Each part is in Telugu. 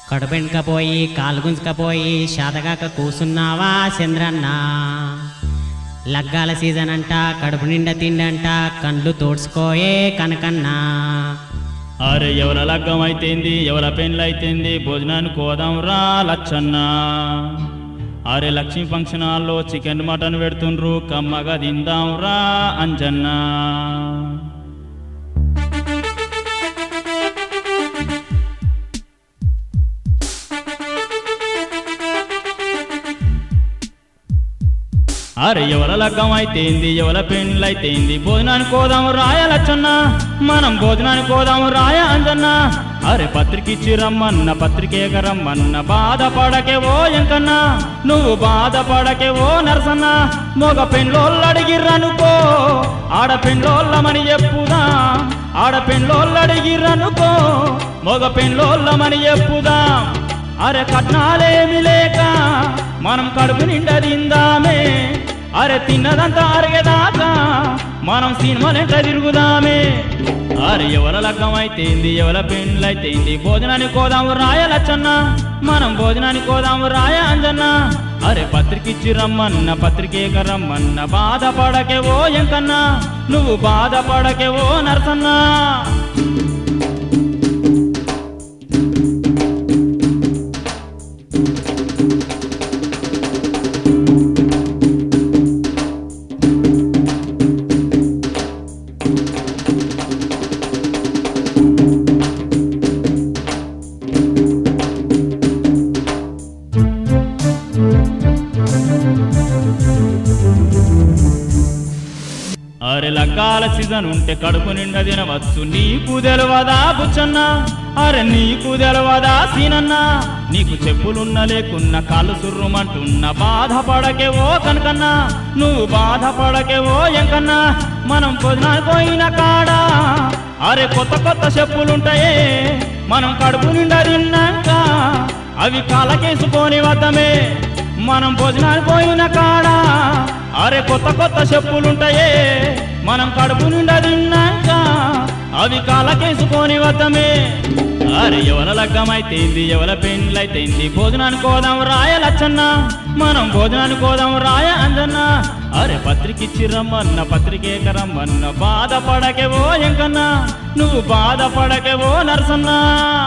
కడుపెండకపోయి కాలు గుంజుకపోయి శాతగాక కూసున్నావా చంద్రన్న లగ్గాల సీజన్ అంట కడుపు నిండా తిండంట కండ్లు తోడ్చుకోయే కనకన్నా అరే ఎవల లగ్గం అయితేంది ఎవల పెండ్లు అయితేంది భోజనానికి కోదాం రా లచ్చన్న అరే లక్ష్మీ ఫంక్షన్ హాల్లో చికెన్ మటన్ పెడుతుండ్రు కమ్మగా తిందాం రా అంజన్న అరే ఎవల లగ్గం అయితేంది ఎవల పెండ్లు అయితేంది భోజనానికి కోదాము రాయ లచ్చన్న మనం భోజనానికి కోదాము రాయ అంజన్న అరే పత్రికిచ్చి రమ్మన్న పత్రికేక రమ్మన్న బాధపడకే ఓ ఎంకన్నా నువ్వు బాధపడకే ఓ నరసన్న మొగ పెండ్లోళ్ళు అడిగిర్రనుకో ఆడ పెండ్లోళ్ళమని చెప్పుదా ఆడ పెండ్లోళ్ళు అడిగిర్రనుకో మొగ పెండ్లోళ్ళమని చెప్పుదా అరే కట్నాలేమి లేక మనం కడుపు నిండా తిందామే అరే తిన్నదంతా అరగేదాకా మనం సినిమాలెంట తిరుగుదామే అరే ఎవల లగ్గం అయితేంది ఎవల పెండ్లైతేంది భోజనానికి కోదాము రాయ లచ్చన్న మనం భోజనానికి కోదాము రాయ అంజన్న అరే పత్రికిచ్చి రమ్మన్న పత్రికేక రమ్మన్న బాధపడకే ఓ ఎంకన్నా నువ్వు బాధపడకే ఓ నరసన్నా అరే లగ్గాల సీజన్ ఉంటే కడుపు నిండా తినవచ్చు నీకు తెలవదా బుచ్చన్న అరే నీకు తెలవదా సీనన్న నీకు చెప్పులున్న లేకున్న కాళ్ళు సుర్రుమంటున్న బాధపడకే ఓ కనకన్నా నువ్వు బాధపడకే ఓ ఎంకన్నా మనం పొదినాలు పోయిన కాడా అరే కొత్త కొత్త చెప్పులుంటాయే మనం కడుపు నిండా తిన్నాక అవి కాలకేసుకొని వద్దమే మనం భోజనాలు పోయిన కాడా అరే కొత్త కొత్త చెప్పులుంటాయే మనం కడుపు నిండా తిన్నాక అవి కాలకేసుకొని వద్దమే అరే ఎవల లగ్గమైతేంది ఎవల పెండ్లైతేంది భోజనానికి కోదాం రాయ లచ్చన్న మనం భోజనానికి కోదాం రాయ అంజన్న అరే పత్రికిచ్చి రమ్మన్న పత్రికేక రమ్మన్న బాధపడకేవో ఎంకన్నా నువ్వు బాధపడకేవో నరసన్నా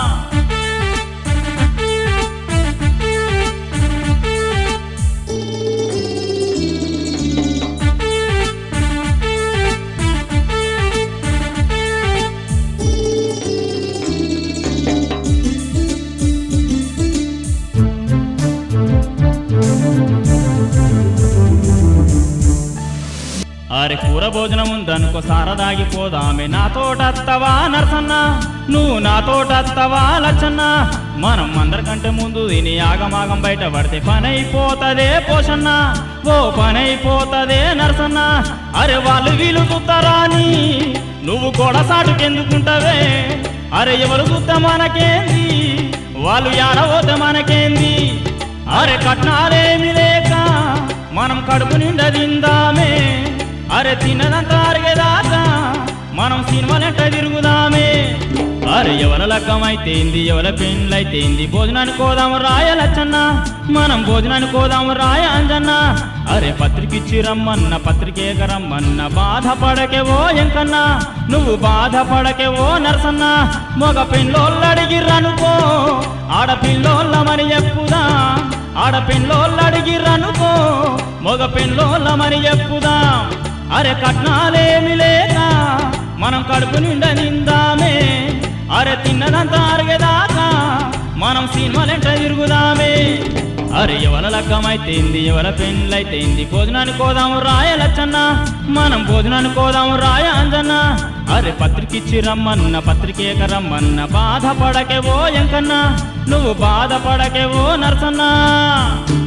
అరే కూర భోజనం ఉందనుకో సారదాగిపోదామే నాతోటత్తవా నరసన్న నువ్వు నాతోటత్తవా లచ్చన్న మనం అందరికంటే ముందు దీని ఆగమాగం బయట పడితే పని అయిపోతదే పోషన్న ఓ పని అయిపోతదే నరసన్న అరే వాళ్ళు వీలు చూస్తారాని నువ్వు గొడసాటుకెందుకుంటావే అరే ఎవరు చూద్దా మనకేంది వాళ్ళు ఏడవద్ద మనకేంది అరే కట్నాలేమి లేక మనం కడుపు నిండా తిందామే అరే తిన్నదంతా అరిగేదాకా మనం సినిమాలెంట తిరుగుదామే అరే ఎవల లగ్గమైతేంది ఎవల పెండ్లైతేంది భోజనానికి కోదాము రాయ లచ్చన్న మనం భోజనానికి కోదాము రాయ అంజన్న అరే పత్రికిచ్చి రమ్మన్న పత్రికేక రమ్మన్న బాధపడకేవో ఎంకన్నా నువ్వు బాధపడకేవో నరసన్న మగ పెళ్ళోళ్ళు అడిగిర్రనుకో ఆడపిల్లోళ్ళమని చెప్పుదా ఆడపిల్లోళ్ళు అడిగిర్రనుకో మగ పెళ్ళోళ్ళమని చెప్పుదా అరే కట్నాలేమి లేక మనం కడుపు నిండా నిందామే అరే తిన్నదంతా అరగేదాకా మనం సినిమాలెంట తిరుగుదామే అరే ఎవల లగ్గమైతేంది ఎవల పెండ్లైతేంది భోజనానికి కోదాము రాయ లచ్చన్న మనం భోజనానికి కోదాము రాయ అంజన్న అరే పత్రికిచ్చి రమ్మన్న పత్రికేక రమ్మన్న బాధపడకేవో ఎంకన్నా నువ్వు బాధపడకేవో నరసన్నా